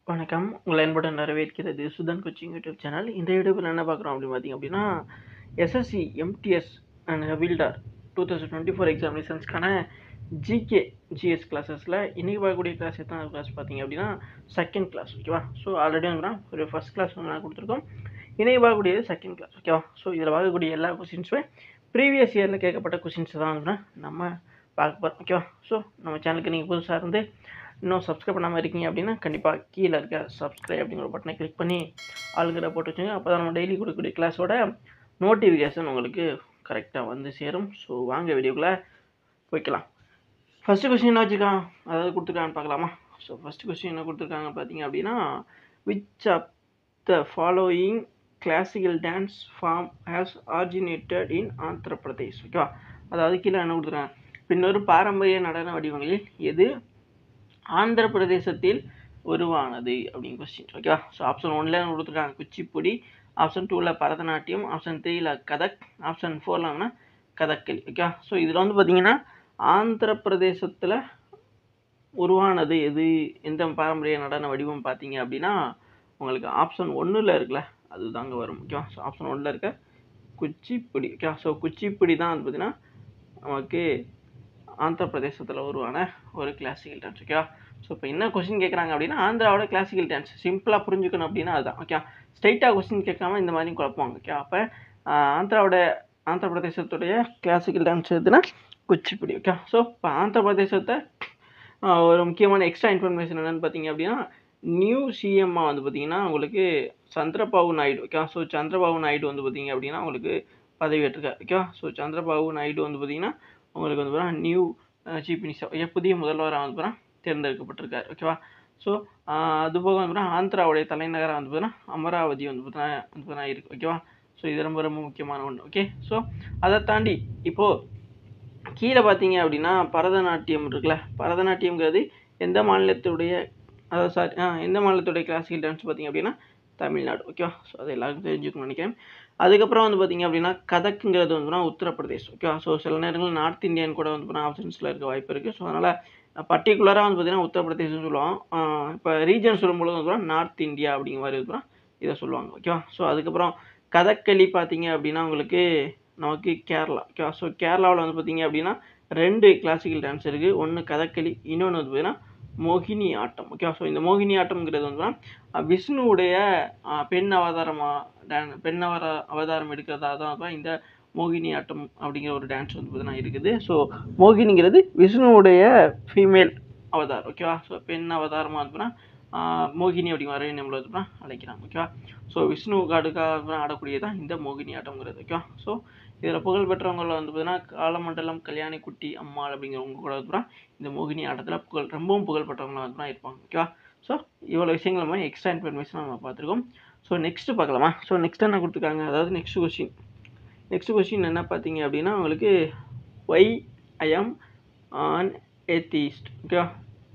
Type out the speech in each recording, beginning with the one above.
வணக்கம் உங்களை அன்புடன் வரவேற்கிறது சுதன் கோச்சிங் யூடியூப் சேனல் இந்த யூடியூப்பில் என்ன பார்க்குறோம் அப்படின்னு பார்த்தீங்க அப்படின்னா SSC MTS and Havildar two thousand twenty four எக்ஸாமினேஷன்ஸ்க்கான ஜிகே ஜிஎஸ் கிளாஸஸில் இன்றைக்கி பார்க்கக்கூடிய கிளாஸ் எத்தனை கிளாஸ் பார்த்தீங்க அப்படின்னா செகண்ட் கிளாஸ் ஓகேவா ஸோ ஆல்ரெடி வந்து ஒரு ஃபஸ்ட் கிளாஸ் வந்து நான் கொடுத்துருக்கோம் இன்றைக்கி பார்க்கக்கூடியது செகண்ட் கிளாஸ் ஓகேவா ஸோ இதில் பார்க்கக்கூடிய எல்லா கொஸ்டின்ஸுமே ப்ரீவியஸ் இயரில் கேட்கப்பட்ட கொஸ்டின்ஸ் தான் வந்து நம்ம பார்க்க போகிறோம் ஓகேவா ஸோ நம்ம சேனலுக்கு நீங்கள் புதுசாக இருந்து இன்னும் சப்ஸ்கிரைப் பண்ணாமல் இருக்கீங்க அப்படின்னா கண்டிப்பாக கீழே இருக்க சப்ஸ்கிரைப் அப்படிங்கிற பட்டனை கிளிக் பண்ணி ஆளுங்கிற போட்டு வச்சுங்க அப்போ தான் நம்ம டெய்லி கொடுக்கக்கூடிய கிளாஸோட நோட்டிஃபிகேஷன் உங்களுக்கு கரெக்டாக வந்து சேரும் ஸோ வாங்க வீடியோக்குள்ளே போய்க்கலாம் ஃபஸ்ட்டு கொஸ்டின் என்ன வச்சுருக்கான் அதாவது கொடுத்துருக்கான்னு பார்க்கலாமா ஸோ ஃபஸ்ட்டு கொஸ்டின் என்ன கொடுத்துருக்காங்க பார்த்தீங்க அப்படின்னா which of the following classical dance form has originated in Andhra Pradesh ஓகேவா அதாவது கீழே என்ன கொடுத்துருக்காங்க பின்வரும் பாரம்பரிய நடன வடிவங்களில் எது ஆந்திர பிரதேசத்தில் உருவானது அப்படின்னு கொஸ்டின் ஓகேவா ஸோ ஆப்ஷன் ஒன்ல கொடுத்துருக்காங்க குச்சிப்புடி ஆப்ஷன் டூவில் பரதநாட்டியம் ஆப்ஷன் த்ரீல கதக் ஆப்ஷன் ஃபோர்லன்னா கதக்களி ஓகேவா ஸோ இதில் வந்து பார்த்தீங்கன்னா ஆந்திர பிரதேசத்தில் உருவானது எது எந்த பாரம்பரிய நடன வடிவம் பார்த்தீங்க அப்படின்னா உங்களுக்கு ஆப்ஷன் ஒன்றில் இருக்குல்ல அது தாங்க வரும் ஓகேவா ஸோ ஆப்ஷன் ஒன்றில் இருக்க குச்சிப்புடி ஓகேவா ஸோ குச்சிப்புடி தான் வந்து பார்த்தீங்கன்னா நமக்கு ஆந்திர பிரதேசத்தில் உருவான ஒரு கிளாசிக்கல் டான்ஸ் ஓகேவா ஸோ இப்போ என்ன கொஸ்டின் கேட்குறாங்க அப்படின்னா ஆந்திராவோட கிளாசிக்கல் டான்ஸ் சிம்பிளாக புரிஞ்சுக்கணும் அப்படின்னா அதுதான் ஓகே ஸ்ட்ரைட்டாக கொஸ்டின் கேட்காம இந்த மாதிரி குழப்பவாங்க ஓகே அப்போ ஆந்திராவோட ஆந்திர பிரதேசத்துடைய கிளாசிக்கல் டான்ஸ் எதுனா குச்சிப்புடி ஓகே ஸோ இப்போ ஆந்திர பிரதேசத்தை ஒரு முக்கியமான எக்ஸ்ட்ரா இன்ஃபர்மேஷன் என்னென்னு பார்த்தீங்க அப்படின்னா நியூ சிஎம்மாக வந்து பார்த்தீங்கன்னா உங்களுக்கு சந்திரபாபு நாயுடு ஓகே ஸோ சந்திரபாபு நாயுடு வந்து பார்த்தீங்க அப்படின்னா உங்களுக்கு பதவியேற்றிருக்கார் ஓகே ஸோ சந்திரபாபு நாயுடு வந்து பார்த்தீங்கன்னா உங்களுக்கு வந்து பார்த்தா நியூ சீஃப் மினிஸ்டர் புதிய முதல்வராக வந்து பார்த்தா தேர்ந்தெடுக்கப்பட்டிருக்காரு ஓகேவா ஸோ அதுபோக வந்து பார்த்தா ஆந்திராவுடைய தலைநகராக வந்து பார்த்தீங்கன்னா அமராவதி வந்து பார்த்தா வந்து பார்த்தா இருக்குது ஓகேவா ஸோ இது ரொம்ப ரொம்ப முக்கியமான ஒன்று ஓகே ஸோ அதை தாண்டி இப்போது கீழே பார்த்தீங்க அப்படின்னா பரதநாட்டியம் இருக்குல்ல பரதநாட்டியம்ங்கிறது எந்த மாநிலத்துடைய அதாவது சாரி ஆ எந்த மாநிலத்துடைய கிளாசிக்கல் டான்ஸ் பார்த்தீங்க அப்படின்னா தமிழ்நாடு ஓகேவா ஸோ அது எல்லாருக்கும் தெரிஞ்சுக்கணும்னு நினைக்கிறேன் அதுக்கப்புறம் வந்து பார்த்தீங்க அப்படின்னா கதக்குங்கிறது வந்து உத்தரப்பிரதேஷ் ஓகேவா ஸோ சில நேரங்களில் நார்த் இந்தியன் கூட வந்து ஆப்ஷன்ஸில் இருக்க வாய்ப்பு இருக்குது ஸோ அதனால் பர்டிகுலராக வந்து பார்த்தீங்கன்னா உத்தரப்பிரதேசம் சொல்லுவோம் இப்போ ரீஜன் சொல்லும்போது வந்து நார்த் இந்தியா அப்படிங்கிற மாதிரி இருக்கிறோம் இதை சொல்லுவாங்க ஓகேவா ஸோ அதுக்கப்புறம் கதக்களி பார்த்தீங்க அப்படின்னா உங்களுக்கு நமக்கு கேரளா ஓகேவா ஸோ கேரளாவில் வந்து பார்த்தீங்க அப்படின்னா ரெண்டு கிளாசிக்கல் டான்ஸ் இருக்குது ஒன்று கதக்களி இன்னொன்று வந்து பார்த்தீங்கன்னா மோகினி ஆட்டம் ஓகேவா ஸோ இந்த மோகினி ஆட்டம்ங்கிறது வந்து விஷ்ணுவுடைய பெண் அவதாரமாக டான் பெண் அவர அவதாரம் எடுக்கிறதா தான் இந்த மோகினி ஆட்டம் அப்படிங்கிற ஒரு டான்ஸ் வந்து பார்த்தீங்கன்னா இருக்குது ஸோ மோகினிங்கிறது விஷ்ணுவுடைய ஃபீமேல் அவதார் ஓகேவா ஸோ பெண் அவதாரமாக இருந்துன்னா மோகினி அப்படிங்கிற வரையும் நம்மளை வந்து அழைக்கிறாங்க ஓகேவா ஸோ விஷ்ணு காடுக்காக ஆடக்கூடியதான் இந்த மோகினி ஆட்டம்ங்கிறது ஓகேவா ஸோ இதில் புகழ்பெற்றவங்களில் வந்து பார்த்தீங்கன்னா காலமண்டலம் கல்யாணி குட்டி அம்மாள் அப்படிங்கிறவங்க கூட வந்து இந்த மோகினி ஆட்டத்தில் புகழ் ரொம்பவும் புகழ்பெற்றவங்களாக வந்து இருப்பாங்க ஓகேவா ஸோ இவ்வளோ விஷயங்கள் மாதிரி எக்ஸ்ட்ரா இன்ஃபர்மேஷன் நம்ம பார்த்துருக்கோம் ஸோ நெக்ஸ்ட்டு பார்க்கலாமா ஸோ நெக்ஸ்ட் என்ன கொடுத்துருக்காங்க அதாவது நெக்ஸ்ட் கொஸ்டின் நெக்ஸ்ட் கொஸ்டின் என்ன பார்த்தீங்க அப்படின்னா உங்களுக்கு why I am an atheist ஓகேவா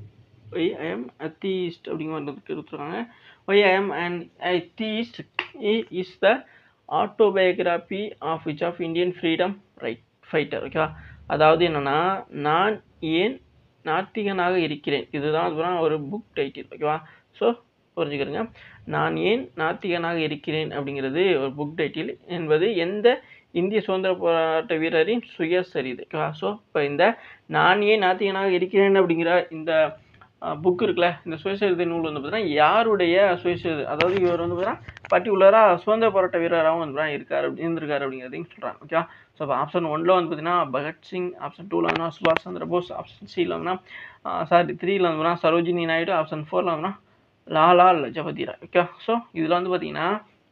ஒய் ஐ எம் அத்தீஸ்ட் அப்படிங்கிற மாதிரி கொடுத்துருக்காங்க why I am an atheist is the autobiography of which of Indian freedom right fighter ஓகேவா அதாவது என்னென்னா நான் ஏன் நாத்திகனாக இருக்கிறேன் இதுதான் ஒரு புக் டைட்டில் ஓகேவா ஸோ புரிஞ்சுக்கிறேங்க நான் ஏன் நாத்திகனாக இருக்கிறேன் அப்படிங்கிறது ஒரு புக் டைட்டில் என்பது எந்த இந்திய சுதந்திர போராட்ட வீரரின் சுயசரிதை ஓகேவா ஸோ இப்போ இந்த நான் ஏன் நாத்திகனாக இருக்கிறேன் அப்படிங்கிற இந்த புக் இருக்குல்ல இந்த சுயசரிதை நூல் வந்து பார்த்தீங்கன்னா யாருடைய சுயசரிதை அதாவது இவர் வந்து பார்த்தீங்கன்னா பர்டிகுலராக சுதந்திர போராட்ட வீரராகவும் வந்து பார்த்தீங்கன்னா இருக்கார் அப்படி இருந்திருக்காரு அப்படிங்கிறதையும் சொல்கிறாங்க ஓகேவா ஸோ இப்போ ஆப்ஷன் ஒன்ல வந்து பார்த்தீங்கன்னா பகத்சிங் ஆப்ஷன் டூவில் வந்து சுபாஷ் சந்திர போஸ் ஆப்ஷன் சியில் வந்துன்னா சாரி த்ரீயில் வந்து சரோஜினி நாயுடு ஆப்ஷன் ஃபோரில் வந்துன்னா லாலா லஜபதி ராய் ஓகே ஸோ இதில் வந்து பார்த்தீங்கன்னா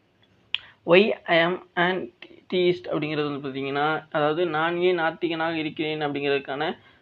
why I am an atheist அப்படிங்கிறது வந்து பார்த்தீங்கன்னா அதாவது நான் ஏன் நாத்திகனாக இருக்கிறேன் அப்படிங்கிறதுக்கான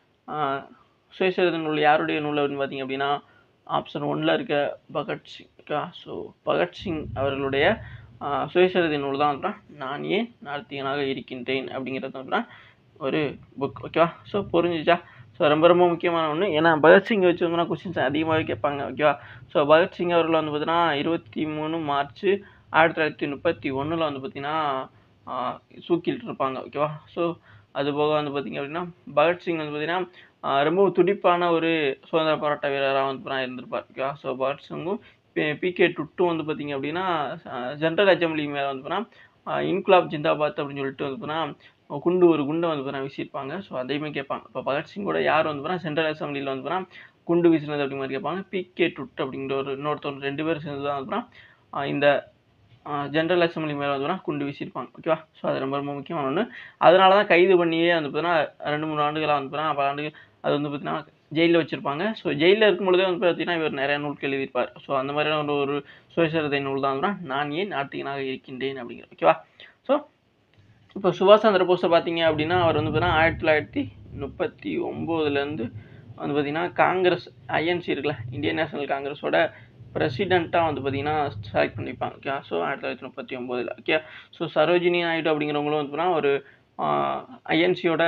சுயசரித நூல் யாருடைய நூல் அப்படின்னு பார்த்தீங்க அப்படின்னா ஆப்ஷன் ஒன்றில் இருக்க பகத்சிங் ஓகே ஸோ பகத்சிங் அவர்களுடைய சுயசரிதை நூல் தான் வந்து நான் ஏன் நாத்திகனாக இருக்கின்றேன் அப்படிங்கிறது வந்து ஒரு புக் ஓகேவா ஸோ புரிஞ்சிச்சா ஸோ ரொம்ப ரொம்ப முக்கியமான ஒன்று ஏன்னா பகத்சிங் வச்சு வந்து கொஸ்டின்ஸ் அதிகமாகவே கேட்பாங்க ஓகேவா ஸோ பகத்சிங் அவர்கள் வந்து பார்த்தீங்கன்னா இருபத்தி மூணு மார்ச் ஆயிரத்தி தொள்ளாயிரத்தி முப்பத்தி ஒன்றில் வந்து பார்த்தீங்கன்னா சூக்கிட்டு இருப்பாங்க ஓகேவா ஸோ அது போக வந்து பார்த்திங்க அப்படின்னா பகத்சிங் வந்து பார்த்திங்கன்னா ரொம்ப துடிப்பான ஒரு சுதந்திர போராட்ட வீரராக வந்து இருந்திருப்பார் ஓகேவா ஸோ பகத்சிங்கும் பிகே டுட்டு வந்து பார்த்தீங்க அப்படின்னா ஜென்ரல் அசம்பிளி மேலே வந்து பார்த்தீங்கன்னா இன்குலாப் ஜிந்தாபாத் அப்படின்னு சொல்லிட்டு வந்து பார்த்தீங்கன்னா குண்டு ஒரு குண்டை வந்து பார்த்தீங்கன்னா வீசியிருப்பாங்க ஸோ அதையுமே கேட்பாங்க இப்போ பகத்சிங்கோட யார் வந்து பார்த்தீங்கன்னா சென்ட்ரல் அசம்பிளியில் வந்து பார்த்தீங்கன்னா குண்டு வீசினது அப்படிங்கிற மாதிரி கேட்பாங்க பிகே டுட் அப்படிங்கிற ஒரு இன்னொருத்தவங்க ரெண்டு பேரும் சேர்ந்து தான் வந்து பார்த்தீங்கன்னா இந்த ஜென்ரல் அசம்பிளி மேலே வந்து பார்த்தீங்கன்னா குண்டு வீசியிருப்பாங்க ஓகேவா ஸோ அது ரொம்ப ரொம்ப முக்கியமான ஒன்று அதனால தான் கைது பண்ணியே வந்து பார்த்தீங்கன்னா ரெண்டு மூணு ஆண்டுகளாக வந்து பார்த்தீங்கன்னா பல ஆண்டுகள் அது வந்து பார்த்தீங்கன்னா ஜெயிலில் வச்சுருப்பாங்க ஸோ ஜெயிலில் இருக்கும்பொழுதே வந்து பார்த்தீங்கன்னா இவர் நிறைய நூல்கள் எழுதியிருப்பார் ஸோ அந்த மாதிரியான ஒரு ஒரு சுயசரிதை நூல் தான் வந்து நான் ஏன் நாட்டிகனாக இருக்கின்றேன் அப்படிங்கிற ஓகேவா ஸோ இப்போ சுபாஷ் சந்திர போஸை பார்த்தீங்க அப்படின்னா அவர் வந்து பார்த்தீங்கன்னா ஆயிரத்தி தொள்ளாயிரத்தி முப்பத்தி ஒம்போதுலேருந்து வந்து பார்த்தீங்கன்னா காங்கிரஸ் ஐஎன்சி இருக்குல்ல இந்தியன் நேஷனல் காங்கிரஸோட பிரசிடெண்ட்டாக வந்து பார்த்தீங்கன்னா செலக்ட் பண்ணிப்பாங்க ஓகே ஸோ ஆயிரத்தி தொள்ளாயிரத்தி முப்பத்தி ஒம்போதில் ஓகே ஸோ சரோஜினி நாயுடு அப்படிங்கிறவங்களும் வந்து பார்த்தீங்கன்னா ஒரு ஐஎன்சியோட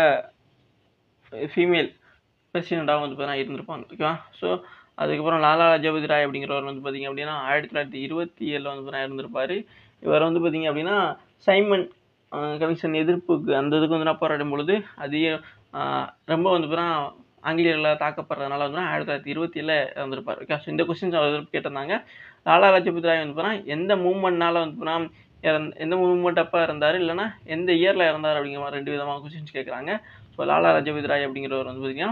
ஃபீமேல் பிரசிடெண்ட்டாக வந்து பார்த்தீங்கன்னா இருந்திருப்பாங்க ஓகேவா ஸோ அதுக்கப்புறம் லாலா லஜபதி ராய் அப்படிங்கிறவர் வந்து பார்த்தீங்க அப்படின்னா ஆயிரத்தி தொள்ளாயிரத்தி இருபத்தி ஏழில் வந்து பார்த்தீங்கன்னா இருந்திருப்பார் இவர் வந்து பார்த்தீங்க அப்படின்னா சைமன் கமிஷன் எதிர்ப்புக்கு அந்த இதுக்கு வந்து நான் போராடும் பொழுது அதிக ரொம்ப வந்து பார்த்தீங்கன்னா ஆங்கிலேயர்களால் தாக்கப்படுறதுனால வந்து ஆயிரத்தி தொள்ளாயிரத்தி இருபத்தி ஏழில் இறந்துருப்பார் ஓகே ஸோ இந்த கொஸ்டின்ஸ் அவர் கேட்டிருந்தாங்க லாலா லஜபதி ராய் வந்து பார்த்தீங்கன்னா எந்த மூமெண்ட்னால வந்து பார்த்தீங்கன்னா இறந் எந்த மூமெண்ட் அப்போ இருந்தார் இல்லைனா எந்த இயரில் இறந்தார் அப்படிங்கிற மாதிரி ரெண்டு விதமாக கொஸ்டின்ஸ் கேட்குறாங்க ஸோ லாலா லஜபதி ராய் அப்படிங்கிறவர் வந்து பார்த்தீங்கன்னா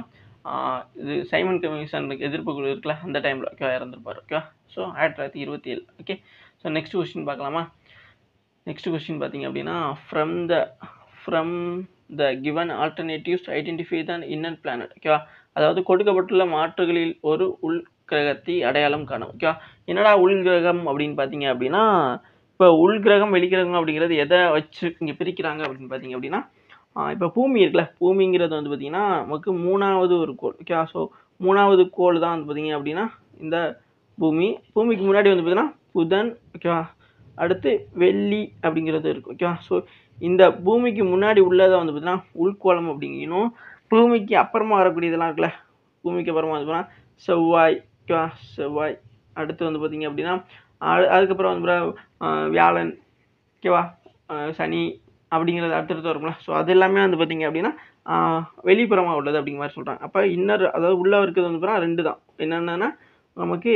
இது சைமன் கமிஷனுக்கு எதிர்ப்பு குழு இருக்குல்ல அந்த டைமில் ஓகே இறந்துருப்பார் ஓகே ஸோ ஆயிரத்தி தொள்ளாயிரத்தி இருபத்தி ஏழு ஓகே ஸோ நெக்ஸ்ட் கொஸ்டின் பார்க்கலாமா நெக்ஸ்ட் கொஸ்டின் பார்த்தீங்க அப்படின்னா from the from the given alternatives identify the inner planet ஓகேவா அதாவது கொடுக்கப்பட்டுள்ள மாற்றுகளில் ஒரு உள் கிரகத்தை அடையாளம் காணும் ஓகேவா என்னடா உள் கிரகம் அப்படின்னு பார்த்தீங்க அப்படின்னா இப்போ உள் கிரகம் வெளிக்கிரகம் அப்படிங்கிறது எதை வச்சு இங்கே பிரிக்கிறாங்க அப்படின்னு பார்த்தீங்க அப்படின்னா இப்போ பூமி இருக்குல்ல பூமிங்கிறது வந்து பார்த்திங்கன்னா நமக்கு மூணாவது ஒரு கோள் ஓகே ஸோ மூணாவது கோள் தான் வந்து பார்த்திங்க அப்படின்னா இந்த பூமி பூமிக்கு முன்னாடி வந்து பார்த்திங்கன்னா புதன் ஓகேவா அடுத்து வெள்ளி அப்படிங்கிறது இருக்குது ஓகேவா ஸோ இந்த பூமிக்கு முன்னாடி உள்ளதை வந்து பார்த்திங்கன்னா உள்கோளம் அப்படிங்கணும் பூமிக்கு அப்புறமா வரக்கூடியதெல்லாம் இருக்குல்ல பூமிக்கு அப்புறமா வந்து பார்த்தீங்கன்னா செவ்வாய் ஓகேவா செவ்வாய் அடுத்து வந்து பார்த்திங்க அப்படின்னா அதுக்கப்புறம் வந்து வியாழன் ஓகேவா சனி அப்படிங்கிறது அடுத்தடுத்து வரும்ல ஸோ அது எல்லாமே வந்து பார்த்திங்க அப்படின்னா வெளிப்புறமாக உள்ளது அப்படிங்கிற மாதிரி சொல்கிறாங்க அப்போ இன்னர் அதாவது உள்ளே இருக்கிறது வந்து பார்த்தீங்கன்னா ரெண்டு தான் என்னென்னா நமக்கு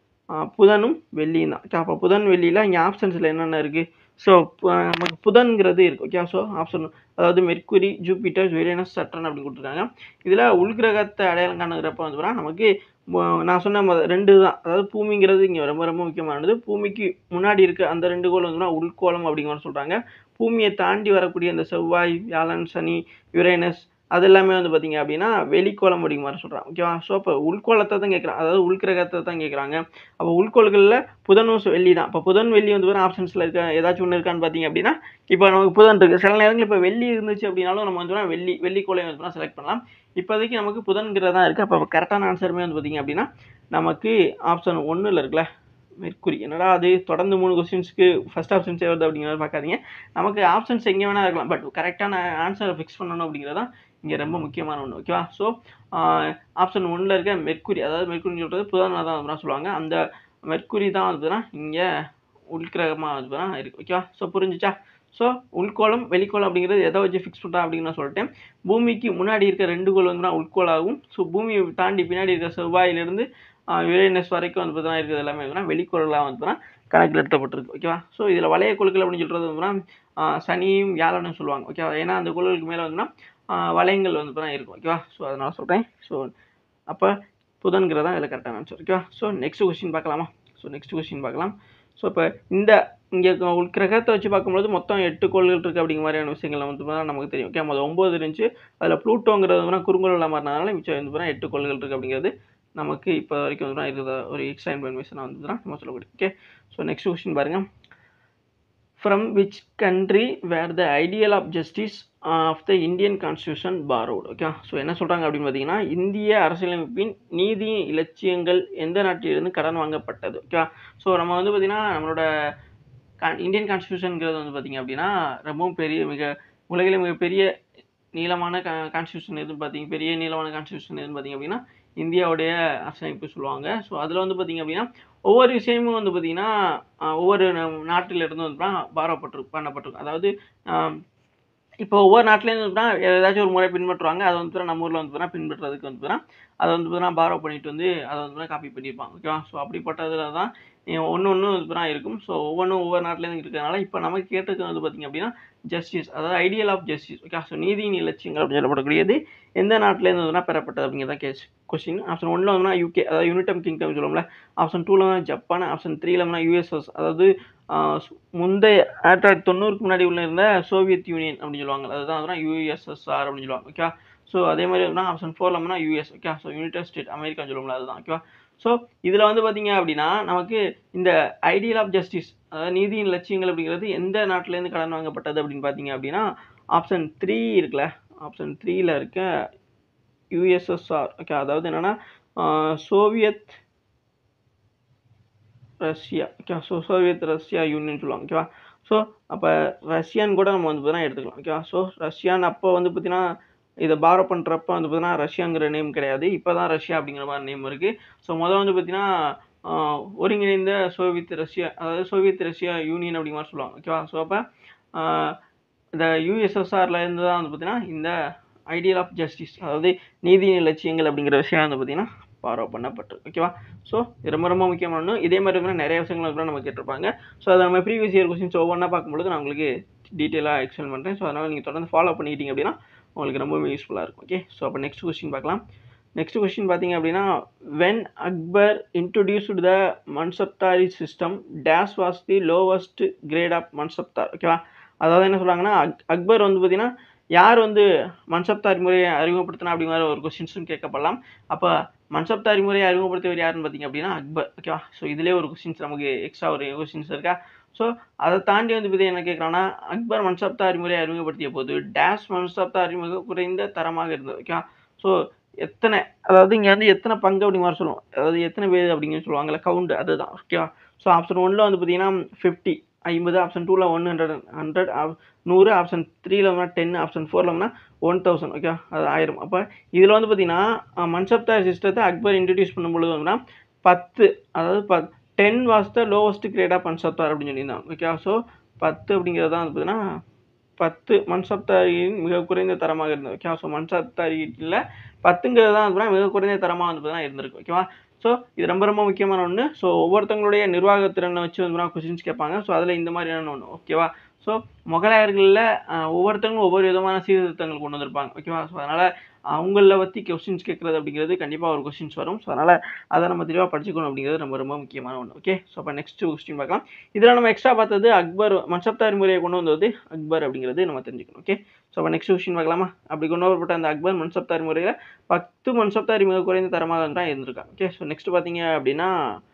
புதனும் வெள்ளியும் தான் ஓகே அப்போ புதன் வெள்ளியில் இங்கே ஆப்ஷன்ஸில் என்னென்ன இருக்குது ஸோ நமக்கு புதன்கிறது இருக்குது ஓகே ஸோ ஆப்ஷன் அதாவது மெர்க்குரி ஜூபிட்டர் யுரேனஸ் சட்ரன் அப்படின்னு கொடுத்துருக்காங்க இதில் உள்கிரகத்தை அடையாளம் காணுங்கிறப்ப வந்து பார்த்தீங்கன்னா நமக்கு நான் சொன்ன ரெண்டு தான் அதாவது பூமிங்கிறது இங்கே ரொம்ப ரொம்ப முக்கியமானது பூமிக்கு முன்னாடி இருக்க அந்த ரெண்டு கோள் வந்து உள்கோளம் அப்படிங்கிற மாதிரி சொல்கிறாங்க பூமியை தாண்டி வரக்கூடிய அந்த செவ்வாய் வியாழன் சனி யுரேனஸ் அது எல்லாமே வந்து பார்த்தீங்க அப்படின்னா வெளிக்கோளம் அப்படிங்கிற மாதிரி சொல்கிறாங்க ஓகேவா ஸோ அப்போ உள்கோளத்தை தான் கேட்குறாங்க அதாவது உள்கிரகத்தை தான் கேட்குறாங்க அப்போ உள்கோள்களில் புதனும் வெள்ளி தான் இப்போ புதன் வெள்ளி வந்து வேறு ஆப்ஷன்ஸில் இருக்க ஏதாச்சும் ஒன்று இருக்கான்னு பார்த்தீங்க அப்படின்னா இப்போ நமக்கு புதன் இருக்குது சில நேரங்கள் இப்போ வெள்ளி இருந்துச்சு அப்படின்னாலும் நம்ம வந்து வெள்ளி வெள்ளிக்கோளை வந்து செலக்ட் பண்ணலாம் இப்போதைக்கு நமக்கு புதன்கிறது தான் இருக்குது அப்போ கரெக்டான ஆன்சருமே வந்து பார்த்திங்க அப்படின்னா நமக்கு ஆப்ஷன் ஒன்றில் இருக்குல்ல மெர்க்குரி என்னடா அது தொடர்ந்து மூணு கொஸ்டின்ஸ்க்கு ஃபஸ்ட் ஆப்ஷன்ஸே வருது அப்படிங்கிறத பார்க்காதீங்க நமக்கு ஆப்ஷன்ஸ் எங்கே வேணால் இருக்கலாம் பட் கரெக்டான ஆன்சரை ஃபிக்ஸ் பண்ணணும் அப்படிங்கிறது தான் இங்கே ரொம்ப முக்கியமான ஒன்று ஓகேவா ஸோ ஆப்ஷன் ஒன்றில் இருக்க மெர்க்குரி அதாவது மெர்க்குரின்னு சொல்கிறது புதனாக தான் வந்து சொல்லுவாங்க அந்த மெர்க்குரி தான் வந்து இங்கே உள்கிரகமாக வந்து இருக்குது ஓகேவா ஸோ புரிஞ்சிச்சா ஸோ உள்கோளம் வெளிக்கோளம் அப்படிங்கிறது எதை வச்சு ஃபிக்ஸ் பண்ணுறா அப்படின்னு நான் சொல்லிட்டேன் பூமிக்கு முன்னாடி இருக்க ரெண்டு கோள் வந்து உள்கோளாகும் ஸோ பூமியை தாண்டி பின்னாடி இருக்க செவ்வாயிலிருந்து யுரேனஸ் வரைக்கும் வந்து பார்த்தீங்கன்னா இருக்கிறது எல்லாமே பார்த்தீங்கன்னா வெளிக்கோள்களாக வந்து பார்த்தீங்கன்னா கணக்கில் எடுத்தப்பட்டிருக்கு ஓகேவா ஸோ இதில் வளைய கொழுக்கள் அப்படின்னு சொல்கிறது வந்து சனியும் வியாழனும் சொல்லுவாங்க ஓகேவா ஏன்னா அந்த கொள்களுக்கு மேலே வந்துன்னா வளையங்கள் வந்து பார்த்தீங்கன்னா இருக்கும் ஓகேவா ஸோ அதனால் சொல்கிறேன் ஸோ அப்போ புதன்கிறது தான் இதில் கரெக்டான ஆன்சர் ஓகேவா ஸோ நெக்ஸ்ட் கொஸ்டின் பார்க்கலாமா ஸோ நெக்ஸ்ட் கொஸ்டின் பார்க்கலாம் ஸோ இப்போ இந்த இங்கே கிரகத்தை வச்சு பார்க்கும்போது மொத்தம் எட்டு கோள்கள் இருக்குது அப்படிங்கிற மாதிரியான விஷயங்கள் வந்து பார்த்தா நமக்கு தெரியும் ஓகே மொதல் ஒம்பது இருந்துச்சு அதில் ப்ளூட்டோங்கிறது வந்து குறுங்கோளாக மாறினதுனால மிச்சம் வந்து பார்த்தா எட்டு கோள்கள் இருக்குது அப்படிங்கிறது நமக்கு இப்போ வரைக்கும் வந்து இருக்கிற ஒரு எக்ஸ்ட்ரா இன்ஃபர்மேஷனாக வந்து தான் நம்ம சொல்லக்கூடிய ஓகே ஸோ நெக்ஸ்ட் கொஸ்டின் பாருங்கள் from which country where the ideal of justice of the Indian constitution borrowed okay so என்ன சொல்கிறாங்க அப்படின்னு பார்த்தீங்கன்னா இந்திய அரசியலமைப்பின் நீதி இலட்சியங்கள் எந்த நாட்டிலிருந்து கடன் வாங்கப்பட்டது ஓகே ஸோ நம்ம வந்து பார்த்திங்கன்னா நம்மளோட கான் இந்தியன் கான்ஸ்டியூஷனுங்கிறது வந்து பார்த்திங்க அப்படின்னா ரொம்பவும் பெரிய மிக உலகிலே மிகப்பெரிய நீளமான கா கான்ஸ்டியூஷன் எதுன்னு பார்த்தீங்க பெரிய நீளமான கான்ஸ்டியூஷன் எதுன்னு பார்த்தீங்க அப்படின்னா இந்தியாவுடைய அரசியலமைப்பு சொல்லுவாங்க ஸோ அதில் வந்து பார்த்திங்க அப்படின்னா ஒவ்வொரு விஷயமும் வந்து பார்த்திங்கன்னா ஒவ்வொரு நாட்டிலிருந்து வந்து பாரப்பட்டு பண்ணப்பட்டிருக்கும் அதாவது இப்போ ஒவ்வொரு நாட்டிலேருந்து வந்து பார்த்தீங்கன்னா ஏதாச்சும் ஒரு முறை பின்பற்றுவாங்க அதை வந்து பார்த்தீங்கன்னா நம்ம ஊரில் வந்து பார்த்தீங்கன்னா பின்பற்றுறதுக்கு வந்து பார்த்தீங்கன்னா அதை வந்து பார்த்தீங்கன்னா பாரோ பண்ணிட்டு வந்து அதை வந்து பார்த்தீங்கன்னா காப்பி பண்ணியிருப்பாங்க ஓகேவா ஸோ அப்படிப்பட்டதில் தான் ஒன்று ஒன்று வந்து பார்த்தீங்கன்னா இருக்கும் ஸோ ஒவ்வொன்றும் ஒவ்வொரு நாட்டிலேருந்து இருக்கிறதுனால இப்போ நமக்கு கேட்டது வந்து பார்த்தீங்க அப்படின்னா ஜஸ்டிஸ் அதாவது ideal of justice okay so நீதியின் இலட்சியங்கள் அப்படின்னு சொல்லப்படக்கூடியது எந்த நாட்டிலேருந்து வந்துன்னா பெறப்பட்டது அப்படிங்கிறத கேஸ் கொஸ்டின் ஆப்ஷன் ஒன்ல வந்து யூகே அதாவது யூனிட்டம் கிங்டம் சொல்லுவோம்ல ஆப்ஷன் டூவில் வந்து ஜப்பான் ஆப்ஷன் த்ரீல வந்து யூஎஸ்எஸ் அதாவது ஆஹ் சு- முந்தைய ஆயிரத்தி தொள்ளாயிரத்தி தொண்ணூறுக்கு முன்னாடி உள்ள இருந்த சோவியத் யூனியன் அப்படின்னு சொல்லுவாங்க அதுதான் வந்து யூஎஸ்எஸ்ஆர் அப்படின்னு சொல்லுவாங்க ஓகே ஸோ அதே மாதிரி வந்து ஆப்ஷன் ஃபோர்ல வந்து US okay so united state அமெரிக்கான்னு சொல்லுவோம்ல அதுதான் ஓகேவா ஸோ இதில் வந்து பார்த்தீங்க அப்படின்னா நமக்கு இந்த ஐடியல் ஆஃப் ஜஸ்டிஸ் அதாவது நீதியின் லட்சியங்கள் அப்படிங்கிறது எந்த நாட்டிலேருந்து கடன் வாங்கப்பட்டது அப்படின்னு பார்த்தீங்க அப்படின்னா ஆப்ஷன் த்ரீ இருக்குல்ல ஆப்ஷன் த்ரீல இருக்க யூஎஸ்எஸ்ஆர் ஓகே அதாவது என்னன்னா ah Soviet Russia okay so Soviet Russia union சொல்லுவாங்க ஓகேவா ஸோ அப்போ ரஷ்யான்னு கூட நம்ம வந்து பார்த்தீங்கன்னா எடுத்துக்கலாம் ஓகேவா ஸோ ரஷ்யான்னு அப்போ வந்து பார்த்தீங்கன்னா இதை பாரோ பண்ணுறப்ப வந்து பார்த்தீங்கன்னா ரஷ்யாங்கிற நேம் கிடையாது இப்போ தான் ரஷ்யா அப்படிங்கிற மாதிரி நேம் இருக்குது ஸோ முதல் வந்து பார்த்தீங்கன்னா ஆஹ், ஒருங்கிணைந்த சோவியத் ரஷ்யா அதாவது சோவியத் ரஷ்யா யூனியன் அப்படிங்கிற மாதிரி சொல்லுவாங்க ஓகேவா ஸோ அப்போ இந்த யூஎஸ்எஸ்ஆர்ல இருந்து தான் வந்து பார்த்தீங்கன்னா இந்த ஐடியல் ஆஃப் ஜஸ்டிஸ் அதாவது நீதியின் லட்சியங்கள் அப்படிங்கிற விஷயம் வந்து பார்த்தீங்கன்னா ஃபாலோ பண்ணப்பட்டது ஓகேவா ஸோ இது ரொம்ப ரொம்ப முக்கியமான இதே மாதிரி வந்து நிறைய விஷயங்கள் கூட நம்ம கேட்டிருப்பாங்க ஸோ அதை நம்ம ப்ரீவியஸ் இயர் கொஸ்டின்ஸ் ஒவ்வொன்றா பார்க்கும்பொழுது நான் உங்களுக்கு டீட்டெயிலாக எக்ஸ்பிளைன் பண்ணுறேன் ஸோ அதனால் நீங்கள் தொடர்ந்து ஃபாலோ பண்ணிக்கிட்டீங்க அப்படின்னா உங்களுக்கு ரொம்பவே யூஸ்ஃபுல்லாக இருக்கும் ஓகே ஸோ அப்போ நெக்ஸ்ட் கொஸ்டின் பார்க்கலாம் நெக்ஸ்ட் கொஸ்டின் பார்த்தீங்க அப்படின்னா when Akbar introduced the Mansabdari system dash was the lowest grade of Mansabdar ஓகேவா அதாவது என்ன சொல்கிறாங்கன்னா அக் அக்பர் வந்து பார்த்தீங்கன்னா யார் வந்து மன்சப்தாரி முறையை அறிமுகப்படுத்தினா அப்படிங்கிற ஒரு கொஸ்டின்ஸும் கேட்கப்படலாம் அப்போ மன்சப்தாரி முறையை அறிமுகப்படுத்தியவர் யாருன்னு பார்த்தீங்க அப்படின்னா அக்பர் ஓகேவா ஸோ இதிலே ஒரு கொஸ்டின்ஸ் நமக்கு எக்ஸ்ட்ரா ஒரு கொஸ்டின்ஸ் இருக்கா ஸோ அதை தாண்டி வந்து பற்றி என்ன கேட்குறாங்கன்னா அக்பர் மன்சப்தாரி முறையை அறிமுகப்படுத்திய போது டேஷ் மன்சப்தாரி மிக குறைந்த தரமாக இருந்தது ஓகேவா ஸோ எத்தனை அதாவது இங்கே வந்து எத்தனை பங்கு அப்படிங்கிற மாதிரி சொல்லுவோம் அதாவது எத்தனை பேர் அப்படிங்கிற சொல்லுவாங்கல்ல கவுண்ட் அதுதான் ஓகேவா ஸோ ஆப்ஷன் ஒன்ல வந்து பார்த்தீங்கன்னா ஃபிஃப்டி ஐம்பது ஆப்ஷன் டூவில் ஒன் ஹண்ட்ரட் ஹண்ட்ரட் நூறு ஆப்ஷன் த்ரீல வந்து டென் ஆப்ஷன் ஃபோரில் வந்து ஒன் தௌசண்ட் ஓகே அது ஆயிரம் அப்போ இதில் வந்து பார்த்தீங்கன்னா மன்சப்தார் சிஸ்டத்தை அக்பர் இன்ட்ரடியூஸ் பண்ணும்பொழுது வந்து பத்து அதாவது ப ten was the lowest grade of Mansabdar அப்படின்னு சொல்லியிருந்தாங்க ஓகே ஸோ பத்து அப்படிங்கிறது தான் வந்து பார்த்தீங்கன்னா பத்து மன்சப்தாரியின் மிக குறைந்த தரமாக இருந்தது ஓகே ஸோ மன்சப்தாரியில் பத்துங்கிறது தான் வந்து பார்த்தீங்கன்னா மிக குறைந்த தரமாக வந்து பார்த்தீங்கன்னா இருந்திருக்கு ஓகேவா ஸோ இது ரொம்ப ரொம்ப முக்கியமான ஒன்று ஸோ ஒவ்வொருத்தங்களுடைய நிர்வாகத்திறனை வச்சு வந்து கொஸ்டின்ஸ் கேட்பாங்க ஸோ அதில் இந்த மாதிரியான ஒன்று ஓகேவா ஸோ முகலாயர்களில் ஒவ்வொருத்தங்களும் ஒவ்வொரு விதமான சீர்திருத்தங்கள் கொண்டு வந்திருப்பாங்க ஓகேவா ஸோ அதனால் அவங்கள பற்றி கொஸ்டின்ஸ் கேட்குறது அப்படிங்கிறது கண்டிப்பாக ஒரு கொஸ்டின்ஸ் வரும் ஸோ அதனால் அதை நம்ம தெளிவாக படிச்சுக்கணும் அப்படிங்கிறது ரொம்ப ரொம்ப முக்கியமான ஒன்று ஓகே ஸோ அப்போ நெக்ஸ்ட் கொஸ்டின் பார்க்கலாம் இதில் நம்ம எக்ஸ்ட்ரா பார்த்தது அக்பர் மன்சப்தாரி முறையை கொண்டு வந்தது அக்பர் அப்படிங்கிறது நம்ம தெரிஞ்சுக்கணும் ஓகே ஸோ அப்போ நெக்ஸ்ட் கொஸ்டின் பார்க்கலாமா அப்படி கொண்டு வரப்பட்ட அந்த அக்பர் மன்சப்தாரி முறையில் பத்து மன்சப்தாரி மிக குறைந்த தரமாக தான் இருந்திருக்காங்க ஓகே ஸோ நெக்ஸ்ட் பார்த்தீங்க அப்படின்னா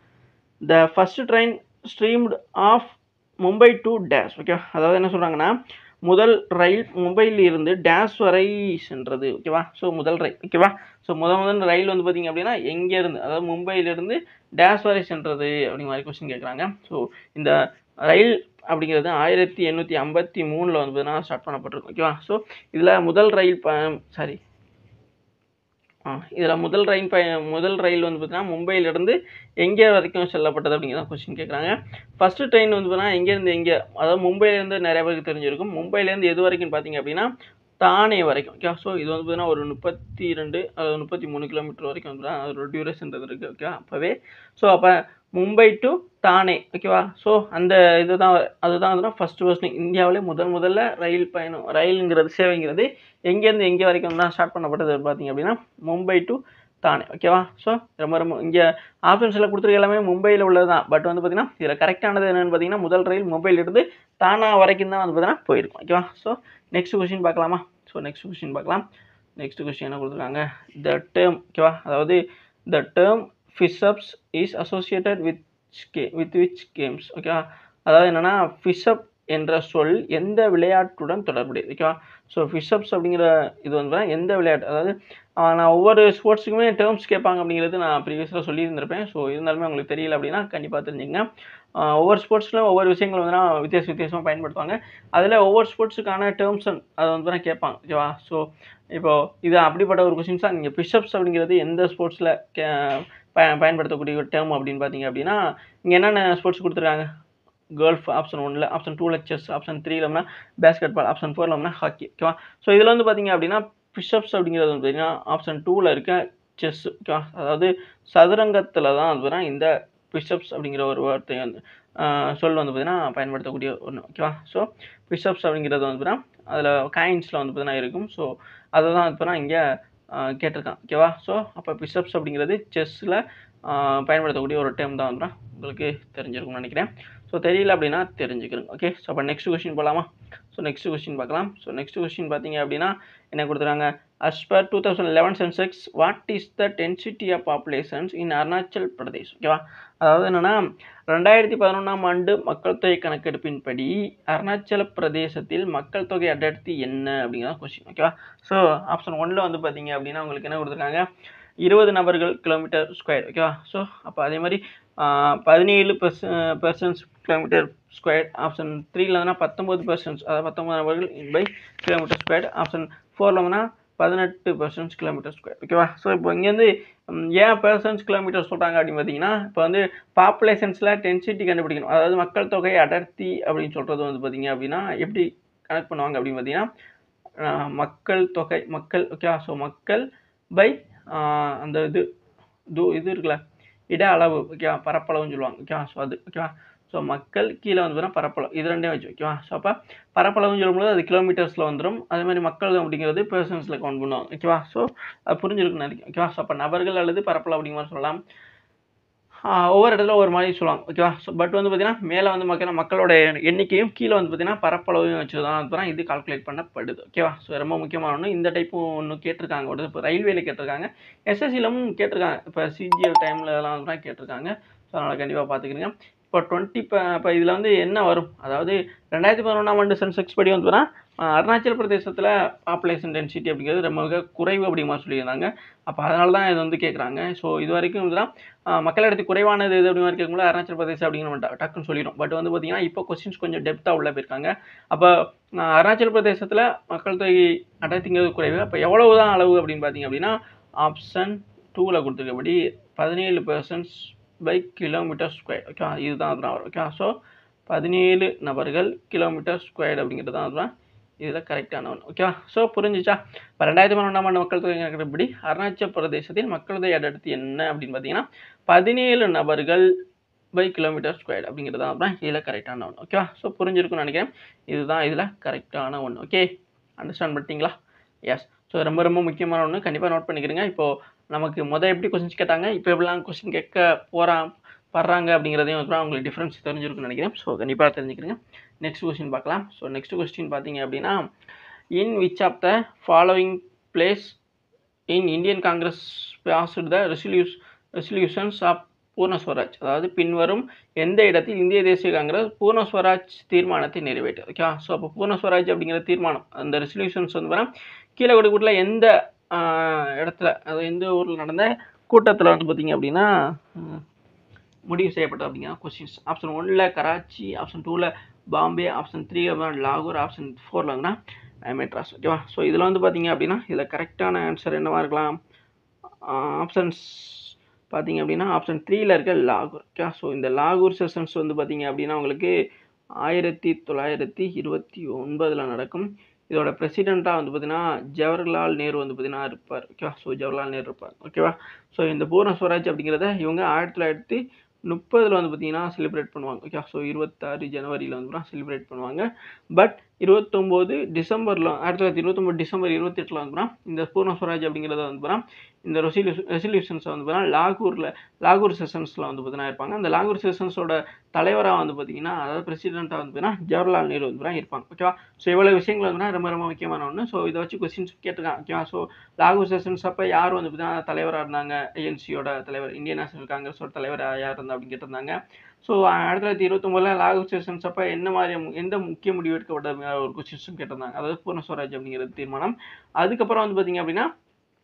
the first train streamed of Mumbai to dash okay அதாவது என்ன சொல்கிறாங்கன்னா முதல் ரயில் மும்பையில் இருந்து டேஷ் வரை சென்றது ஓகேவா ஸோ முதல் ரயில் ஓகேவா ஸோ முதல் முதல் ரயில் வந்து பார்த்தீங்க அப்படின்னா எங்கேருந்து அதாவது மும்பையிலிருந்து டேஷ் வரை சென்றது அப்படிங்கிற மாதிரி கொஸ்டின் கேட்குறாங்க ஸோ இந்த ரயில் அப்படிங்கிறது ஆயிரத்தி எண்ணூற்றி ஐம்பத்தி மூணில் வந்து பார்த்தீங்கன்னா ஸ்டார்ட் பண்ணப்பட்டிருக்கும் ஓகேவா ஸோ இதில் முதல் ரயில் பயணம் சாரி ஆ இதில் முதல் ரயில் பய முதல் ரயில் வந்து பார்த்தீங்கன்னா மும்பையிலேருந்து எங்கே வரைக்கும் செல்லப்பட்டது அப்படிங்கிறத கொஸ்டின் கேட்குறாங்க ஃபஸ்ட்டு ட்ரெயின் வந்து பார்த்தீங்கன்னா எங்கேருந்து எங்கே அதாவது மும்பையிலேருந்து நிறைய பேருக்கு தெரிஞ்சிருக்கும் மும்பையிலேருந்து எது வரைக்கும் பார்த்தீங்க அப்படின்னா தானே வரைக்கும் ஓகே ஸோ இது வந்து பார்த்தீங்கன்னா ஒரு முப்பத்தி ரெண்டு அதாவது முப்பத்தி மூணு கிலோமீட்டர் வரைக்கும் வந்து அதோட டியூரேஷன்றது இருக்குது ஓகே அப்போவே ஸோ அப்போ மும்பை டு தானே ஓகேவா ஸோ அந்த இதுதான் அதுதான் வந்து ஃபஸ்ட்டு ஃபஸ்ட்டு இந்தியாவிலே முதல் முதல்ல ரயில் பயணம் ரயிலுங்கிறது சேவைங்கிறது எங்கேருந்து எங்கே வரைக்கும் தான் ஸ்டார்ட் பண்ணப்பட்டது பார்த்தீங்க அப்படின்னா மும்பை டு தானே ஓகேவா ஸோ ரொம்ப ரொம்ப இங்கே ஆப்ஷன்ஸில் கொடுத்துருக்க எல்லாமே மும்பையில் உள்ளது தான் பட் வந்து பார்த்தீங்கன்னா இதில் கரெக்டானது என்னென்னு பார்த்தீங்கன்னா முதல் ரயில் மும்பையிலிருந்து தானா வரைக்கும் தான் வந்து பார்த்தீங்கன்னா போயிருக்கும் ஓகேவா ஸோ நெக்ஸ்ட் கொஸ்டின் பார்க்கலாமா ஸோ நெக்ஸ்ட் கொஸ்டின் பார்க்கலாம் நெக்ஸ்ட் கொஸ்டின் என்ன கொடுத்துருக்காங்க த டேர்ம் ஓகேவா அதாவது the term fishups is associated with கே வித் விச் கேம்ஸ் ஓகேவா அதாவது என்னென்னா ஃபிஷ்அப் என்ற சொல் எந்த விளையாட்டுடன் தொடர்புடையது ஓகேவா ஸோ ஃபிஷ்அப்ஸ் அப்படிங்கிற இது வந்து எந்த விளையாட்டு அதாவது ஆஹ் நான் ஒவ்வொரு ஸ்போர்ட்ஸுக்குமே டேர்ம்ஸ் கேட்பாங்க அப்படிங்கிறது நான் ப்ரீவியஸாக சொல்லியிருந்திருப்பேன் ஸோ இருந்தாலுமே உங்களுக்கு தெரியல அப்படின்னா கண்டிப்பாக தெரிஞ்சுங்க ஆஹ் ஒவ்வொரு ஸ்போர்ட்ஸ்லையும் ஒவ்வொரு விஷயங்கள் வந்து நான் வித்தியாச வித்தியாசமாக பயன்படுத்துவாங்க அதில் ஒவ்வொரு ஸ்போர்ட்ஸுக்கான டேர்ம்ஸ் அதை வந்து நான் கேட்பாங்க ஓகேவா ஸோ இப்போ இது அப்படிப்பட்ட ஒரு கொஸ்டின்ஸ் தான் நீங்கள் பிஷப்ஸ் அப்படிங்கிறது எந்த ஸ்போர்ட்ஸில் கே ப பயன்படுத்தக்கூடிய ஒரு டேர்ம் அப்படின்னு பார்த்தீங்க அப்படின்னா இங்கே என்னென்ன ஸ்போர்ட்ஸ் கொடுத்துருக்காங்க கேர்ள்ஃப் ஆப்ஷன் ஒன்ல ஆப்ஷன் டூவில் செஸ் ஆப்ஷன் த்ரீலம்னா பேஸ்கெட் பால் ஆப்ஷன் ஃபோர்லம்னா ஹாக்கி ஓகேவா ஸோ இதில் வந்து பார்த்தீங்க அப்படின்னா பிஷப்ஸ் அப்படிங்கிறது வந்து பார்த்தீங்கன்னா ஆப்ஷன் டூவில் இருக்க செஸ் ஓகேவா அதாவது சதுரங்கத்தில் தான் வந்து பார்த்தீங்கன்னா இந்த பிஷப்ஸ் அப்படிங்கிற ஒரு வார்த்தை வந்து ஆஹ் சொல் வந்து பார்த்தீங்கன்னா பயன்படுத்தக்கூடிய ஒன்று ஓகேவா ஸோ பிஷப்ஸ் அப்படிங்கிறது வந்து பார்த்தீங்கன்னா அதில் காயின்ஸில் வந்து பார்த்தீங்கன்னா இருக்கும் ஸோ அதை தான் வந்து பார்த்தீங்கன்னா இங்கே கேட்டிருக்கான் ஓகேவா ஸோ அப்போ பிஷப்ஸ் அப்படிங்கிறது செஸ்ஸில் பயன்படுத்தக்கூடிய ஒரு டேர்ம் தான் வந்து உங்களுக்கு தெரிஞ்சிருக்கும்னு நினைக்கிறேன் ஸோ தெரியல அப்படின்னா தெரிஞ்சுக்கிறோங்க ஓகே ஸோ அப்போ நெக்ஸ்ட் கொஸ்டின் போகலாமா ஸோ நெக்ஸ்ட் கொஸ்டின் பார்க்கலாம் ஸோ நெக்ஸ்ட் கொஸ்டின் பார்த்தீங்க அப்படின்னா என்ன கொடுத்துருக்காங்க as per two thousand eleven census what is the density of populations in Arunachal Pradesh ஓகேவா அதாவது என்னென்னா ரெண்டாயிரத்தி பதினொன்றாம் ஆண்டு மக்கள் தொகை கணக்கெடுப்பின்படி அருணாச்சல பிரதேசத்தில் மக்கள் தொகை அடர்த்தி என்ன அப்படிங்கிறத கொஸ்டின் ஓகேவா ஸோ ஆப்ஷன் ஒன்ல வந்து பார்த்தீங்க அப்படின்னா உங்களுக்கு என்ன கொடுத்துருக்காங்க இருபது நபர்கள் கிலோமீட்டர் ஸ்கொயர் ஓகேவா ஸோ அப்போ அதே மாதிரி பதினேழு பெர்ச பெர்சன்ஸ் கிலோமீட்டர் ஸ்கொயர் ஆப்ஷன் த்ரீல வந்து பத்தொம்பது பெர்சன்ஸ் அதாவது பத்தொம்பது நபர்கள் பை கிலோமீட்டர் ஸ்கொயர் ஆப்ஷன் ஃபோரில் வந்து பதினெட்டு பெர்சன்ஸ் கிலோமீட்டர் ஸ்கொயர் ஓகேவா ஸோ இப்போ இங்கேருந்து ம், ஏன் பெர்சன்ஸ் கிலோமீட்டர் சொல்கிறாங்க அப்படின்னு பார்த்தீங்கன்னா இப்போ வந்து பாப்புலேஷன்ஸில் டென்சிட்டி கண்டுபிடிக்கணும் அதாவது மக்கள் தொகை அடர்த்தி அப்படின்னு சொல்கிறது வந்து பார்த்தீங்க அப்படின்னா எப்படி கனெக்ட் பண்ணுவாங்க அப்படின்னு பார்த்தீங்கன்னா ஆஹ், மக்கள் தொகை மக்கள் ஓகேவா ஸோ மக்கள் பை அந்த இது இது இது இருக்குல்ல இட அளவு ஓகேவா பரப்பளவுன்னு சொல்லுவாங்க ஓகேவா ஸோ அது ஓகேவா ஸோ மக்கள் கீழே வந்து பார்த்தீங்கன்னா பரப்பளவு இது ரெண்டையும் வச்சு ஓகேவா ஸோ அப்போ பரப்பளவுன்னு சொல்லும்போது அது கிலோமீட்டர்ஸில் வந்துடும் அதே மாதிரி மக்கள் அப்படிங்கிறது பெர்சன்ஸில் கவுண்ட் பண்ணுவாங்க ஓகேவா ஸோ அது புரிஞ்சிருக்குன்னு நினைக்கிறேன் ஓகேவா ஸோ அப்போ நபர்கள் அல்லது பரப்பளவு அப்படிங்கிற மாதிரி சொல்லலாம் ஆஹ் ஒவ்வொரு இடத்துல ஒரு மாதிரி சொல்லுவாங்க ஓகேவா ஸோ பட் வந்து பார்த்தீங்கன்னா மேலே வந்து மக்கள் மக்களோட எண்ணிக்கையும் கீழே வந்து பார்த்தீங்கன்னா பரப்பளவையும் வச்சு தான் வந்து பார்த்தீங்கன்னா இது கால்குலேட் பண்ணப்படுது ஓகேவா ஸோ ரொம்ப முக்கியமான ஒன்று இந்த டைப்பும் ஒன்று கேட்டிருக்காங்க ஒரு இப்போ ரயில்வேல கேட்டிருக்காங்க எஸ்எஸ்சிலும் கேட்டிருக்காங்க இப்போ சிஜிஎல் டைமில் எல்லாம் வந்து பார்த்தீங்கன்னா கேட்டிருக்காங்க ஸோ அதனால் கண்டிப்பாக பார்த்துக்கிறீங்க இப்போ டுவெண்ட்டி இப்போ இப்போ இதில் வந்து என்ன வரும் அதாவது ரெண்டாயிரத்தி பதினொன்றாம் ஆண்டு சென்செக்ஸ் படி வந்து பார்த்தீங்கன்னா ஆஹ் அருணாச்சல பிரதேசத்தில் பாப்புலேஷன் டென்சிட்டி அப்படிங்கிறது ரொம்ப மிக குறைவு அப்படிங்கிற மாதிரி சொல்லியிருந்தாங்க அப்போ அதனால தான் இது வந்து கேட்குறாங்க ஸோ இது வரைக்கும் இதெல்லாம் மக்கள் இடத்து குறைவானது இது அப்படி மாதிரி கேட்கும்போது அருணாச்சல பிரதேசம் அப்படிங்கிற நம்ம டக்கு- டக்குன்னு சொல்லிடும் பட் வந்து பார்த்தீங்கன்னா இப்போ கொஸ்டின்ஸ் கொஞ்சம் டெப்த்தாக உள்ள போயிருக்காங்க அப்போ ஆஹ் அருணாச்சல பிரதேசத்தில் மக்கள் தொகை அடர்த்திங்கிறது குறைவு அப்போ எவ்வளவு தான் அளவு அப்படின்னு பார்த்தீங்க அப்படின்னா ஆப்ஷன் டூவில் கொடுத்துருக்கபடி பதினேழு பர்சன்ஸ் பை கிலோமீட்டர் ஸ்கொயர் ஓகேவா இதுதான் அதுதான் வரும் ஓகேவா ஸோ பதினேழு நபர்கள் கிலோமீட்டர் ஸ்கொயர் அப்படிங்கிறது தான் அதுதான் இதில் கரெக்டான ஒன்று ஓகேவா ஸோ புரிஞ்சுச்சா இப்போ ரெண்டாயிரத்தி பன்னெண்டாம் ஆண்டு மக்கள் தொகை கணக்கெடுப்படி அருணாச்சல பிரதேசத்தில் மக்கள் தொகை அடர்த்தி என்ன அப்படின்னு பார்த்தீங்கன்னா பதினேழு நபர்கள் பை கிலோமீட்டர் ஸ்கொயர் அப்படிங்கிறது தான் அப்புறம் இதில் கரெக்டான ஒன்று ஓகேவா ஸோ புரிஞ்சிருக்கும்னு நினைக்கிறேன் இதுதான் இதில் கரெக்டான ஒன்று ஓகே அண்டர்ஸ்டாண்ட் பண்ணிட்டீங்களா எஸ் ஸோ ரொம்ப ரொம்ப முக்கியமான ஒன்று கண்டிப்பாக நோட் பண்ணிக்கிறீங்க இப்போது நமக்கு மொதல் எப்படி கொஸ்டின்ஸ் கேட்டாங்க இப்போ எப்படிலாம் கொஸ்டின் கேட்க போகிறான் படுறாங்க அப்படிங்கிறதையும் வந்து உங்களுக்கு டிஃப்ரென்ஸ் தெரிஞ்சிருக்குன்னு நினைக்கிறேன் ஸோ கண்டிப்பாக தெரிஞ்சுக்கிறீங்க நெக்ஸ்ட் கொஸ்டின் பார்க்கலாம் ஸோ நெக்ஸ்ட் கொஸ்டின் பார்த்தீங்க அப்படின்னா in which of the following place in Indian Congress passed the ரெசல்யூஸ் ரெசல்யூஷன்ஸ் ஆஃப் பூர்ண ஸ்வராஜ் அதாவது பின்வரும் எந்த இடத்தில் இந்திய தேசிய காங்கிரஸ் பூர்ண ஸ்வராஜ் தீர்மானத்தை நிறைவேற்று ஓகே ஸோ அப்போ பூர்ண ஸ்வராஜ் அப்படிங்கிற தீர்மானம் அந்த ரெசல்யூஷன்ஸ் வந்து பார்த்தா கீழே கொடுக்கூட்டில் எந்த ஆஹ், இடத்துல அது எந்த ஊரில் நடந்த கூட்டத்தில் வந்து பார்த்தீங்க அப்படின்னா ஆஹ், முடிவு செய்யப்பட்டது அப்படிங்கிற கொஸ்டின்ஸ் ஆப்ஷன் ஒன்ல கராச்சி ஆப்ஷன் டூவில் பாம்பே ஆப்ஷன் த்ரீ லாகூர் ஆப்ஷன் ஃபோரில் வந்துன்னா மெட்ராஸ் ஓகேவா ஸோ இதில் வந்து பார்த்தீங்க அப்படின்னா இதில் கரெக்டான ஆன்சர் என்னவா இருக்கலாம் ஆப்ஷன்ஸ் பார்த்தீங்க அப்படின்னா ஆப்ஷன் த்ரீல இருக்க லாகூர் ஓகே ஸோ இந்த லாகூர் செஷன்ஸ் வந்து பார்த்தீங்க அப்படின்னா உங்களுக்கு ஆயிரத்தி தொள்ளாயிரத்தி இருபத்தி ஒன்பதில் நடக்கும் இதோட பிரசிடெண்ட்டாக வந்து பார்த்தீங்கன்னா ஜவஹர்லால் நேரு வந்து பார்த்தீங்கன்னா இருப்பார் ஓகேவா ஸோ ஜவஹர்லால் நேரு இருப்பார் ஓகேவா ஸோ இந்த பூர்ண ஸ்வராஜ் அப்படிங்கிறத இவங்க ஆயிரத்தி தொள்ளாயிரத்தி முப்பதில் வந்து பார்த்தீங்கன்னா செலிப்ரேட் பண்ணுவாங்க ஓகே ஸோ இருபத்தாறு ஜனவரியில் வந்து செலிப்ரேட் பண்ணுவாங்க பட் இருபத்தொம்போது டிசம்பரில் ஆயிரத்தி தொள்ளாயிரத்தி இருபத்தொம்போது டிசம்பர் இருபத்தெட்டில் வந்து பார்த்தீங்கன்னா இந்த பூர்ண ஸ்வராஜ் அப்படிங்கிறத வந்து பார்த்தீங்கன்னா இந்த ரெசல்யூஷன் ரெசல்யூஷன்ஸை வந்து பார்த்தீங்கன்னா லாகூரில் லாகூர் செஷன்ஸில் வந்து பார்த்தீங்கன்னா இருப்பாங்க அந்த லாகூர் செஷன்ஸோட தலைவராக வந்து பார்த்தீங்கன்னா அதாவது பிரசிடெண்ட்டாக வந்து பார்த்தீங்கன்னா ஜவஹர்லால் நேரு வந்து பார்த்தீங்கன்னா இருப்பாங்க ஓகேவா ஸோ இவ்வளோ விஷயங்கள் வந்து ரொம்ப ரொம்ப முக்கியமான ஒன்று ஸோ இதை வச்சு கொஸ்டின்ஸ் கேட்டிருக்காங்க ஓகேவா ஸோ லாகூர் செஷன்ஸ் அப்போ யார் வந்து பார்த்தீங்கன்னா தலைவராக இருந்தாங்க ஏஎன்சியோட தலைவர் இந்தியன் நேஷனல் காங்கிரஸோட தலைவராக யார் இருந்தா அப்படின்னு கேட்டிருந்தாங்க ஸோ ஆயிரத்தி தொள்ளாயிரத்தி இருபத்தொம்போதில் லாகூர் செஷன்ஸ் அப்போ என்ன மாதிரி மு- எந்த முக்கிய முடிவு எடுக்கப்பட்ட ஒரு கொஸ்டின்ஸும் கேட்டிருந்தாங்க அதாவது பூர்ண ஸ்வராஜ் அப்படிங்கிறது தீர்மானம் அதுக்கப்புறம் வந்து பார்த்தீங்க அப்படின்னா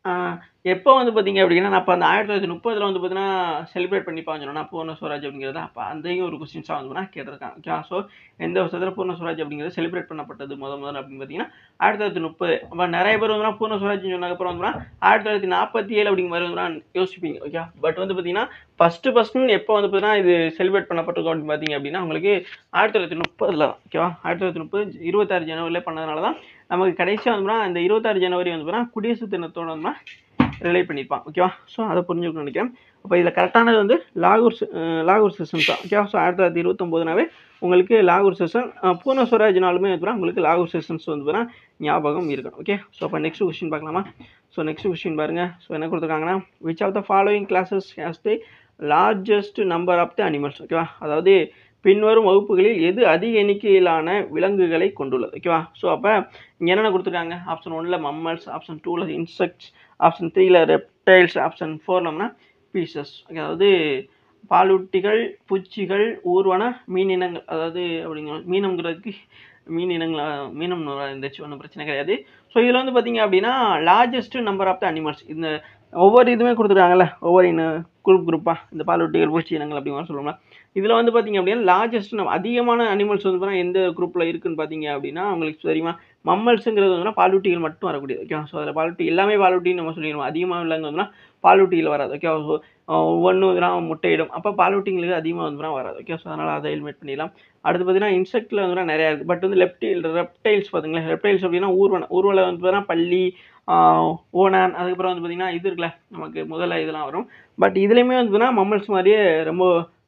எப்போ வந்து பார்த்தீங்க அப்படின்னா நான் அப்போ அந்த ஆயிரத்தி தொள்ளாயிரத்தி முப்பதில் வந்து பார்த்தீங்கன்னா செலிப்ரேட் பண்ணிப்பாங்க சொன்னா பூர்ண ஸ்வராஜ் அப்படிங்கிறத அப்போ அதையும் ஒரு கொஸ்டின்ஸாக வந்து பார்த்தீங்கன்னா கேட்டிருக்காங்க ஓகே ஸோ எந்த வருஷத்தில் பூர்ண ஸ்வராஜ் அப்படிங்கிறது செலிப்ரேட் பண்ணப்பட்டது முத முதல்ல அப்படின்னு பார்த்தீங்கன்னா ஆயிரத்தி தொள்ளாயிரத்தி முப்பது அப்போ நிறைய பேர் வந்து பூர்ண ஸ்வராஜ் சொன்னதுக்கப்புறம் வந்து ஆயிரத்தி தொள்ளாயிரத்தி நாற்பத்தி ஏழு அப்படிங்கிற மாதிரி வந்து யோசிப்பீங்க ஓகே பட் வந்து பார்த்தீங்கன்னா ஃபஸ்ட்டு ஃபஸ்ட்டுன்னு எப்போ வந்து பார்த்தீங்கன்னா இது செலிப்ரேட் பண்ணப்பட்டிருக்கோம் அப்படின்னு பார்த்தீங்க அப்படின்னா உங்களுக்கு ஆயிரத்தி தொள்ளாயிரத்தி முப்பதில் தான் ஓகேவா ஆயிரத்தி தொள்ளாயிரத்தி முப்பது இருபத்தாறு ஜனவரியில் பண்ணதுனால தான் நமக்கு கடைசியாக வந்து இந்த இருபத்தாறு ஜனவரி வந்து பார்த்தீங்கன்னா குடியரசு தினத்தோட வந்து ரிலேட் பண்ணியிருப்பான் ஓகேவா ஸோ அதை புரிஞ்சுக்கணும்னு நினைக்கிறேன் அப்போ இதில் கரெக்டானது வந்து லாகூர் செ- அஹ் லாகூர் செஷன் தான் ஓகேவா ஸோ ஆயிரத்தி தொள்ளாயிரத்தி இருபத்தொம்போதுனாவே உங்களுக்கு லாகூர் செஷன் பூர்ண ஸ்வராஜ்னாலுமே வந்து பார்த்தீங்கன்னா உங்களுக்கு லாகூர் செஷன்ஸ் வந்து பார்த்தீங்கன்னா ஞாபகம் இருக்கணும் ஓகே ஸோ அப்போ நெக்ஸ்ட் கொஸ்டின் பார்க்கலாமா ஸோ நெக்ஸ்ட் கொஸ்டின் பாருங்கள் ஸோ என்ன கொடுத்துருக்காங்கன்னா which of the following classes has the largest number of the animals ஓகேவா அதாவது பின்வரும் வகுப்புகளில் எது அதிக எண்ணிக்கையிலான விலங்குகளை கொண்டுள்ளது ஓகேவா ஸோ அப்போ இங்கே என்னென்ன கொடுத்துருக்காங்க ஆப்ஷன் ஒன்னில் மம்மல்ஸ் ஆப்ஷன் டூவில் இன்செக்ட்ஸ் ஆப்ஷன் த்ரீல ரெப்டைல்ஸ் ஆப்ஷன் ஃபோர்லம்னா பீசஸ் அதாவது பாலூட்டிகள் பூச்சிகள் ஊர்வன மீன் இனங்கள் அதாவது அப்படிங்கிற மீனம்ங்கிறதுக்கு மீன் இனங்களா மீனம் இருந்துச்சு ஒன்றும் பிரச்சனை கிடையாது ஸோ இதில் வந்து பார்த்தீங்க அப்படின்னா largest number of the animals இந்த ஒவ்வொரு இதுவுமே கொடுத்துருக்காங்கல்ல ஒவ்வொரு இன குரூப் குரூப்பாக இந்த பாலூட்டிகள் பூச்சி இனங்கள் அப்படிங்கிற சொல்லுவோம்ல இதில் வந்து பார்த்தீங்க அப்படின்னா லார்ஜஸ்ட் அதிகமான அனிமல்ஸ் வந்து பார்த்தீங்கன்னா எந்த குரூப்பில் இருக்குன்னு பார்த்தீங்க அப்படின்னா உங்களுக்கு தெரியுமா மம்மல்ஸுங்கிறது வந்து பாலூட்டிகள் மட்டும் வரக்கூடியது ஓகே ஸோ அதில் பாலூட்டி எல்லாமே பாலூட்டின்னு நம்ம சொல்லிடுவோம் அதிகமாக விலங்கு வந்துன்னா பாலூட்டிகள் வராது ஓகே ஸோ ஒவ்வொன்றும் இதெல்லாம் முட்டையிடும் அப்போ பாலூட்டிங்களுக்கு அதிகமாக வந்து வராது ஓகே ஸோ அதனால் அதை ஹெல்மெட் பண்ணிடலாம் அடுத்து பார்த்தீங்கன்னா இன்செக்டில் வந்து நிறையா இருக்குது பட் வந்து லெப்டைல் ரெப்டைல்ஸ் பார்த்தீங்களா ரெப்டைல்ஸ் அப்படின்னா ஊர்வன ஊர்வலை வந்து பார்த்தீங்கன்னா பள்ளி ஆஹ் ஓனான் அதுக்கப்புறம் வந்து பார்த்தீங்கன்னா இது இருக்குல்ல நமக்கு முதல்ல இதெல்லாம் வரும் பட் இதுலேயுமே வந்து பார்த்தீங்கன்னா மம்மல்ஸ் மாதிரியே ரொம்ப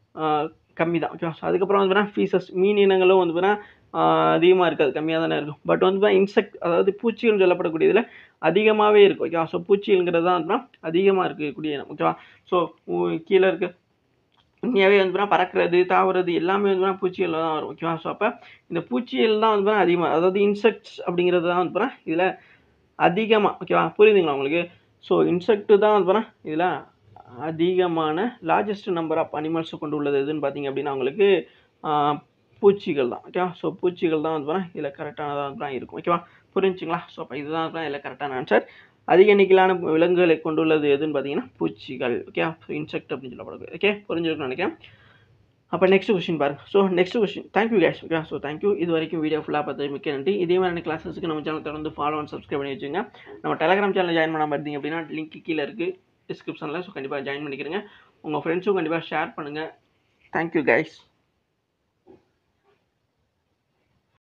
கம்மி தான் ஓகே ஸோ அதுக்கப்புறம் வந்து பார்த்தீங்கன்னா ஃபீசஸ் மீன் இனங்களும் வந்து பார்த்தீங்கன்னா அதிகமாக இருக்காது கம்மியாக தானே இருக்கும் பட் வந்து பார்த்தீங்கன்னா இன்செக்ட் அதாவது பூச்சிகள் சொல்லப்படக்கூடியதில் அதிகமாகவே இருக்கும் ஓகேவா ஸோ பூச்சிகள்ங்கிறது தான் வந்து அதிகமாக இருக்கக்கூடிய இனம் ஓகேவா ஸோ கீழே இருக்க உண்மையாகவே வந்து பார்த்தீங்கன்னா பறக்கிறது தாவுறது எல்லாமே வந்து பார்த்தீங்கன்னா பூச்சிகள் தான் வரும் ஓகேவா ஸோ அப்போ இந்த பூச்சிகள் தான் வந்து பார்த்தீங்கன்னா அதிகமாக அதாவது இன்செக்ட்ஸ் அப்படிங்கிறது தான் வந்து பார்த்தீங்கன்னா இதில் அதிகமாக ஓகேவா புரியுதுங்களா உங்களுக்கு ஸோ இன்செக்ட்டு தான் வந்து பார்த்தீங்கன்னா இதில் அதிகமான லார்ஜஸ்ட் நம்பர் ஆஃப் அனிமல்ஸை கொண்டு உள்ளது எதுன்னு பார்த்தீங்க அப்படின்னா உங்களுக்கு ஆஹ், பூச்சிகள் தான் ஓகேவா ஸோ பூச்சிகள் தான் வந்து பார்த்தீங்கன்னா இதில் கரெக்டானதாக தான் இருக்கும் ஓகேவா புரிஞ்சுங்களா ஸோ அப்போ இதுதான் வந்து இதில் கரெக்டான ஆன்சர் அதிக எண்ணிக்கையிலான விலங்குகளை கொண்டுள்ளது எதுன்னு பார்த்தீங்கன்னா பூச்சிகள் ஓகே இன்செக்ட் அப்படின்னு சொல்லப்படுது ஓகே புரிஞ்சிருக்கும்னு நினைக்கிறேன் அப்போ நெக்ஸ்ட் கொஸ்டின் பாருங்க ஸோ நெக்ஸ்ட் கொஸ்டின் தேங்க்யூ கேஷ் ஓகே ஸோ தேங்க்யூ இது வரைக்கும் வீடியோ ஃபுல்லாக பார்த்து மிக்க நன்றி இதே மாதிரி கிளாஸஸ்க்கு நம்ம சேனல் தொடர்ந்து ஃபாலோ அண்ட் சப்ஸ்கிரைப் பண்ணி வச்சுங்க நம்ம டெலிகிராம் சேனல் ஜாயின் பண்ணாமல் இருந்தீங்க அப்படின்னா லிங்க் கீழே இருக்குது டிஸ்கிரிப்ஷனில் ஸோ கண்டிப்பாக ஜாயின் பண்ணிக்கிறேங்க உங்கள் ஃப்ரெண்ட்ஸும் கண்டிப்பாக ஷேர் பண்ணுங்கள் தேங்க்யூ கைஸ்